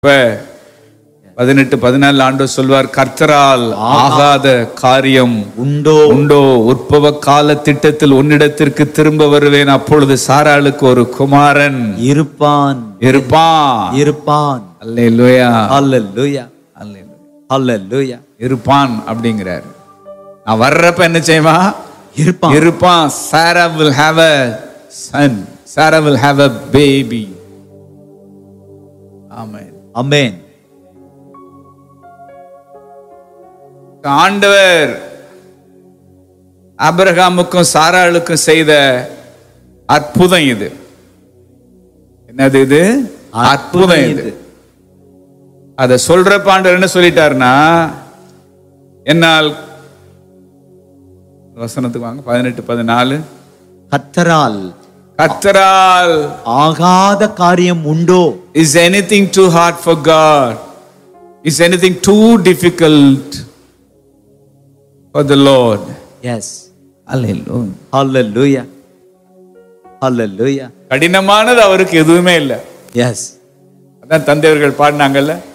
இப்ப பதினெட்டு பதினாலு ஆண்டு சொல்வார் கர்த்தரால் ஆகாத காரியம் உண்டோ உண்டோ உற்பவ கால திட்டத்தில் உன்னிடத்திற்கு திரும்ப வருவேன் அப்பொழுது சாராளுக்கு ஒரு குமாரன் இருப்பான் இருப்பான் இருப்பான் அல்லேலூயா ஹalleluya அல்லேலூயா. ஹalleluya இருப்பான் அப்படிங்கிறார் நான் வர்றப்ப என்ன செய்வான் இருப்பான் இருப்பான் சாரா will have a son Sarah will have a baby ஆமென் ஆமென் ஆண்டவர் ஆபிரகாமுக்கும் சாராளுக்கும் செய்த அற்புதம் இது என்னது இது அற்புதம் இது அத சொல்றப்ப ஆண்டவர் என்ன சொல்லிட்டாருன்னா என்னால் வசனத்துக்கு வாங்க பதினெட்டு பதினாலு கத்தரால் கத்தரால் ஆகாத காரியம் உண்டோ is anything too hard for God is anything too difficult for the Lord yes அல்லேலூயா ஹalleluya ஹalleluya கடினமானது அவருக்கு எதுவுமே இல்லை எஸ் அதான் தந்தையர்கள் பாடினாங்கல்ல